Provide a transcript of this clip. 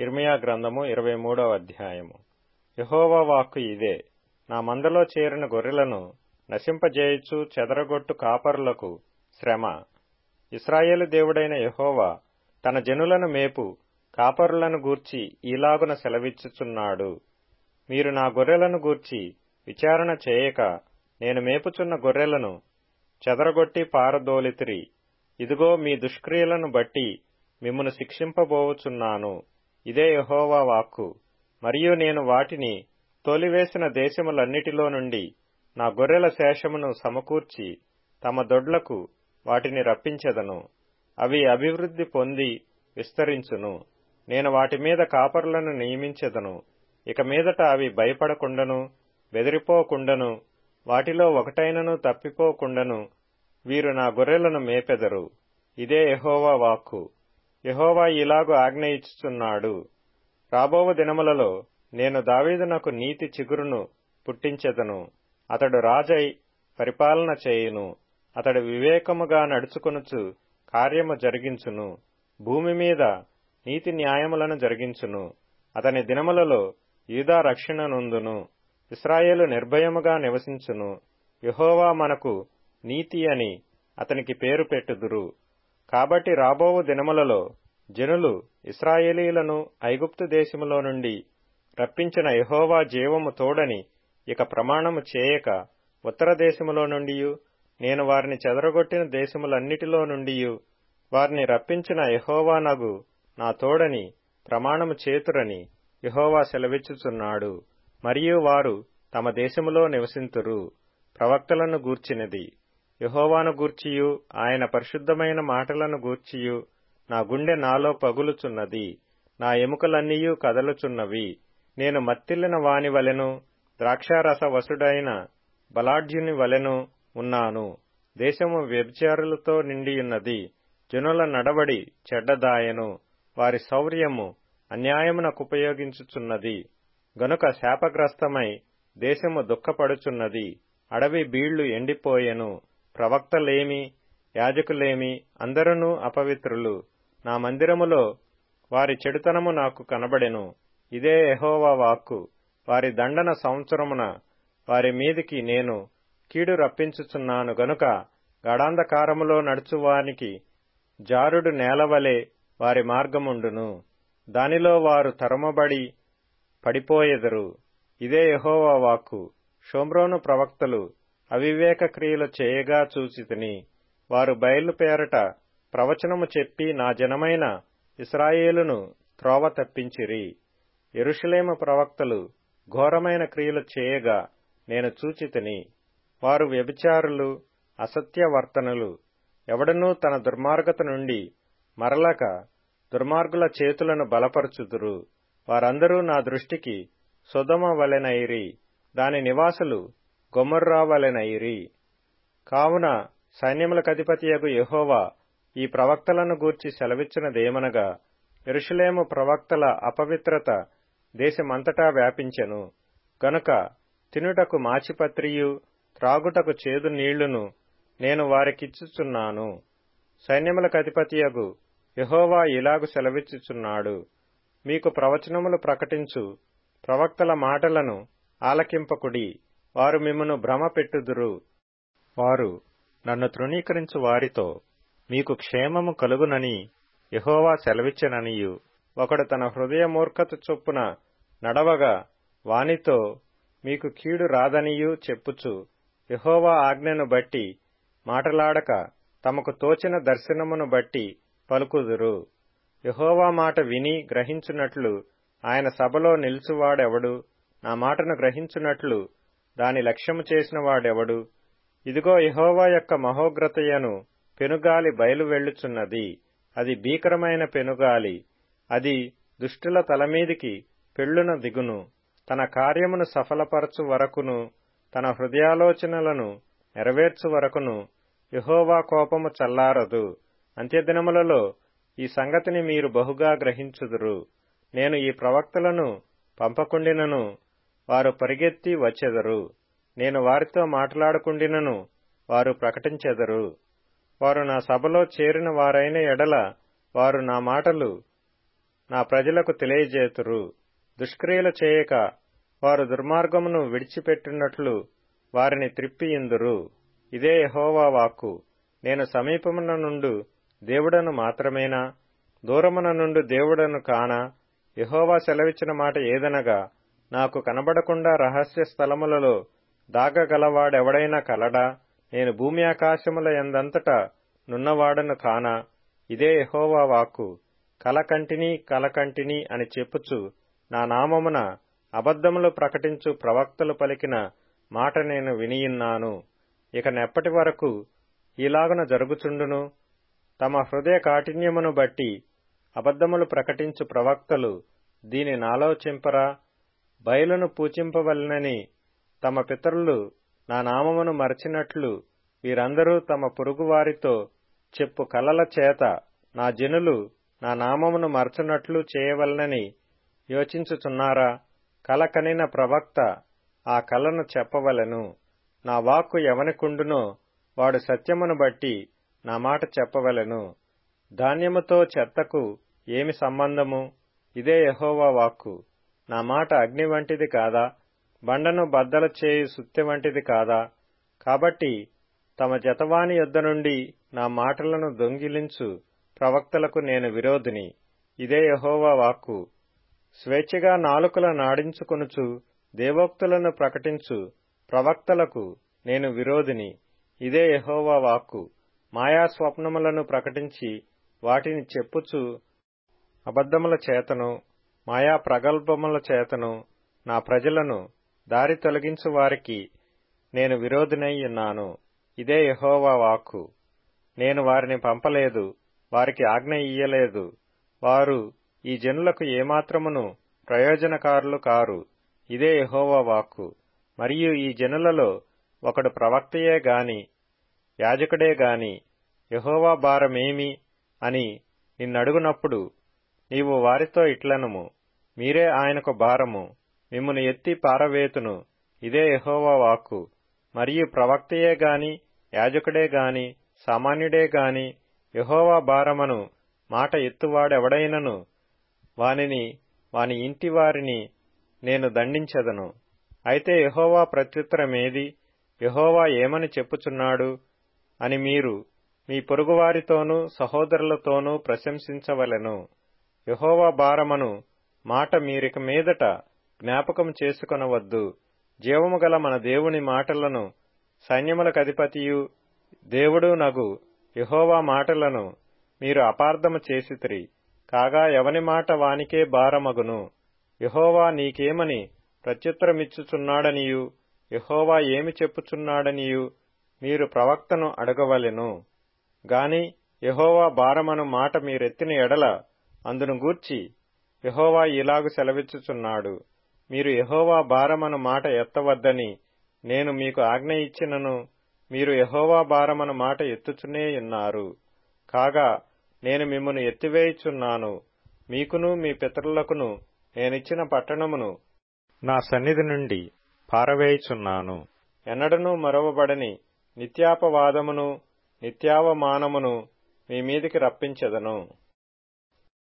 ఇర్మియా గ్రంథము ఇరవై మూడవ అధ్యాయము యహోవా వాక్కు ఇదే నా మందలో చేరిన గొర్రెలను నశింపజేయుచు చెదరగొట్టు కాపరులకు శ్రమ ఇస్రాయేలు దేవుడైన యహోవా తన జనులను మేపు కాపరులను గూర్చి ఈలాగున సెలవిచ్చుచున్నాడు మీరు నా గొర్రెలను గూర్చి విచారణ చేయక నేను మేపుచున్న గొర్రెలను చెదరగొట్టి పారదోలితిరి ఇదిగో మీ దుష్క్రియలను బట్టి మిమ్మును శిక్షింపబోవుచున్నాను ఇదే యహోవా వాక్కు మరియు నేను వాటిని తోలివేసిన దేశములన్నిటిలో నుండి నా గొర్రెల శేషమును సమకూర్చి తమ దొడ్లకు వాటిని రప్పించెదను అవి అభివృద్ధి పొంది విస్తరించును నేను వాటి మీద కాపరులను నియమించెదను ఇక మీదట అవి భయపడకుండను బెదిరిపోకుండను వాటిలో ఒకటైనను తప్పిపోకుండను వీరు నా గొర్రెలను మేపెదరు ఇదే యహోవా వాక్కు యహోవా ఇలాగు ఆజ్ఞ ఇచ్చుచున్నాడు రాబోవు దినములలో నేను దావీదునకు నీతి చిగురును పుట్టించెదను అతడు రాజై పరిపాలన చేయును అతడు వివేకముగా నడుచుకొనుచు కార్యము జరిగించును భూమి మీద నీతి న్యాయములను జరిగించును అతని దినములలో యూదా రక్షణ నొందును ఇస్రాయేలు నిర్భయముగా నివసించును యహోవా మనకు నీతి అని అతనికి పేరు పెట్టుదురు కాబట్టి రాబోవు దినములలో జనులు ఇస్రాయేలీలను ఐగుప్తు దేశములో నుండి రప్పించిన యహోవా జీవము తోడని ఇక ప్రమాణము చేయక ఉత్తర దేశములో నుండి నేను వారిని చెదరగొట్టిన దేశములన్నిటిలో నుండి వారిని రప్పించిన యహోవా నగు నా తోడని ప్రమాణము చేతురని యహోవా సెలవిచ్చుచున్నాడు మరియు వారు తమ దేశములో నివసింతురు ప్రవక్తలను గూర్చినది యహోవాను గూర్చియు ఆయన పరిశుద్ధమైన మాటలను గూర్చియు నా గుండె నాలో పగులుచున్నది నా ఎముకలన్నీయూ కదలుచున్నవి నేను మత్తిల్లిన వాని వలెను ద్రాక్షారస వసుడైన బలాఢ్యుని వలెను ఉన్నాను దేశము వ్యభిచారులతో నిండియున్నది జనుల నడవడి చెడ్డదాయను వారి శౌర్యము అన్యాయమునకుపయోగించుచున్నది గనుక శాపగ్రస్తమై దేశము దుఃఖపడుచున్నది అడవి బీళ్లు ఎండిపోయెను ప్రవక్తలేమి యాజకులేమి అందరూ అపవిత్రులు నా మందిరములో వారి చెడుతనము నాకు కనబడెను ఇదే యహోవా వాక్కు వారి దండన సంవత్సరమున వారి మీదికి నేను కీడు రప్పించుచున్నాను గనుక గడాంధకారములో నడుచువానికి జారుడు నేలవలే వారి మార్గముండును దానిలో వారు తరమబడి పడిపోయెదరు ఇదే యహోవా వాక్కు షోమ్రోను ప్రవక్తలు అవివేక క్రియలు చేయగా చూచితిని వారు బయలుపేరట ప్రవచనము చెప్పి నా జనమైన ఇస్రాయేలును త్రోవ తప్పించిరి ఎరుషలేము ప్రవక్తలు ఘోరమైన క్రియలు చేయగా నేను చూచితిని వారు వ్యభిచారులు అసత్యవర్తనులు ఎవడనూ తన దుర్మార్గత నుండి మరలక దుర్మార్గుల చేతులను బలపరచుదురు వారందరూ నా దృష్టికి సుధమ వలెనైరి దాని నివాసులు గొమర్రా వలెనైరి కావున సైన్యములకధిపతియగు యహోవా ఈ ప్రవక్తలను గూర్చి సెలవిచ్చినదేమనగా ఎరుషులేము ప్రవక్తల అపవిత్రత దేశమంతటా వ్యాపించెను గనుక తినుటకు మాచిపత్రియు త్రాగుటకు చేదు నీళ్లును నేను వారికిచ్చుచున్నాను సైన్యములకధిపతియగు యహోవా ఇలాగు సెలవిచ్చుచున్నాడు మీకు ప్రవచనములు ప్రకటించు ప్రవక్తల మాటలను ఆలకింపకుడి వారు మిమ్మను భ్రమ పెట్టుదురు వారు నన్ను తృణీకరించు వారితో మీకు క్షేమము కలుగునని యహోవా సెలవిచ్చననియు ఒకడు తన హృదయ మూర్ఖత చొప్పున నడవగా వానితో మీకు కీడు రాదనియు చెప్పుచు యహోవా ఆజ్ఞను బట్టి మాటలాడక తమకు తోచిన దర్శనమును బట్టి పలుకుదురు యహోవా మాట విని గ్రహించున్నట్లు ఆయన సభలో నిలుచువాడెవడు నా మాటను గ్రహించున్నట్లు దాని లక్ష్యము చేసిన వాడెవడు ఇదిగో యహోవా యొక్క మహోగ్రతయను పెనుగాలి బయలు వెళ్ళుచున్నది అది భీకరమైన పెనుగాలి అది దుష్టుల తలమీదికి పెళ్లున దిగును తన కార్యమును సఫలపరచు వరకును తన హృదయాలోచనలను నెరవేర్చు వరకును యహోవా కోపము చల్లారదు అంత్యదినములలో ఈ సంగతిని మీరు బహుగా గ్రహించుదురు నేను ఈ ప్రవక్తలను పంపకుండినను వారు పరిగెత్తి వచ్చెదరు నేను వారితో మాట్లాడకుండినను వారు ప్రకటించెదరు వారు నా సభలో చేరిన వారైన ఎడల వారు నా మాటలు నా ప్రజలకు తెలియజేతురు దుష్క్రియలు చేయక వారు దుర్మార్గమును విడిచిపెట్టినట్లు వారిని త్రిప్పియిందురు ఇదే యహోవా వాక్కు నేను సమీపమున నుండు దేవుడను మాత్రమేనా దూరమున నుండి దేవుడను కానా యహోవా సెలవిచ్చిన మాట ఏదనగా నాకు కనబడకుండా రహస్య స్థలములలో దాగగలవాడెవడైనా కలడా నేను భూమి ఆకాశముల ఎందంతటా నున్నవాడను కానా ఇదే యహోవా వాక్కు కలకంటిని కలకంటిని అని చెప్పుచు నా నామమున అబద్ధములు ప్రకటించు ప్రవక్తలు పలికిన మాట నేను వినియున్నాను ఇక నెప్పటి వరకు ఇలాగున జరుగుచుండును తమ హృదయ కాఠిన్యమును బట్టి అబద్ధములు ప్రకటించు ప్రవక్తలు దీని నాలోచింపరా బయలును పూజింపవలనని తమ పితరులు నా నామమును మరచినట్లు వీరందరూ తమ పొరుగువారితో చెప్పు కలల చేత నా జనులు నా నామమును మరచునట్లు చేయవలనని యోచించుచున్నారా కల కనిన ప్రవక్త ఆ కలను చెప్పవలెను నా వాక్కు ఎవనికుండునో వాడు సత్యమును బట్టి నా మాట చెప్పవలెను ధాన్యముతో చెత్తకు ఏమి సంబంధము ఇదే యహోవా వాక్కు నా మాట అగ్ని వంటిది కాదా బండను బద్దల చేయు సుత్తె వంటిది కాదా కాబట్టి తమ జతవాని యొద్ద నుండి నా మాటలను దొంగిలించు ప్రవక్తలకు నేను విరోధిని ఇదే యహోవా వాక్కు స్వేచ్ఛగా నాలుకల నాడించుకొనుచు దేవోక్తులను ప్రకటించు ప్రవక్తలకు నేను విరోధిని ఇదే యహోవా వాక్కు మాయా స్వప్నములను ప్రకటించి వాటిని చెప్పుచు అబద్ధముల చేతను మాయా ప్రగల్భముల చేతను నా ప్రజలను దారి తొలగించు వారికి నేను విరోధినై ఉన్నాను ఇదే యహోవా వాక్కు నేను వారిని పంపలేదు వారికి ఆజ్ఞ ఇయ్యలేదు వారు ఈ జనులకు ఏమాత్రమును ప్రయోజనకారులు కారు ఇదే యహోవా వాక్కు మరియు ఈ జనులలో ఒకడు ప్రవక్తయే గాని యాజకుడే గాని యహోవా భారమేమి అని నిన్నడుగునప్పుడు నీవు వారితో ఇట్లనుము మీరే ఆయనకు భారము మిమ్మును ఎత్తి పారవేతును ఇదే యహోవా వాక్కు మరియు ప్రవక్తయే గాని యాజకుడే గాని సామాన్యుడే గాని యహోవా భారమను మాట ఎత్తువాడెవడైనను వానిని వాని ఇంటి వారిని నేను దండించెదను అయితే యహోవా ప్రత్యుత్తరమేది యహోవా ఏమని చెప్పుచున్నాడు అని మీరు మీ పొరుగువారితోనూ సహోదరులతోనూ ప్రశంసించవలెను యహోవా భారమను మాట మీరిక మీదట జ్ఞాపకం చేసుకొనవద్దు జీవము గల మన దేవుని మాటలను సైన్యములకధిపతియు దేవుడు నగు యహోవా మాటలను మీరు అపార్థము చేసితిరి కాగా ఎవని మాట వానికే భారమగును యహోవా నీకేమని ప్రత్యుత్తరమిచ్చుచున్నాడనియు యహోవా ఏమి చెప్పుచున్నాడనియు మీరు ప్రవక్తను అడగవలెను గాని యహోవా భారమను మాట మీరెత్తిన ఎడల అందును గూర్చి యహోవా ఇలాగు సెలవిచ్చుచున్నాడు మీరు యహోవా భారమను మాట ఎత్తవద్దని నేను మీకు ఆజ్ఞ ఇచ్చినను మీరు యహోవా భారమను మాట ఎత్తుచునే ఉన్నారు కాగా నేను మిమ్మను ఎత్తివేయుచున్నాను మీకును మీ పితరులకును నేనిచ్చిన పట్టణమును నా సన్నిధి నుండి పారవేయుచున్నాను ఎన్నడనూ మరవబడని నిత్యాపవాదమును నిత్యావమానమును మీ మీదికి రప్పించెదను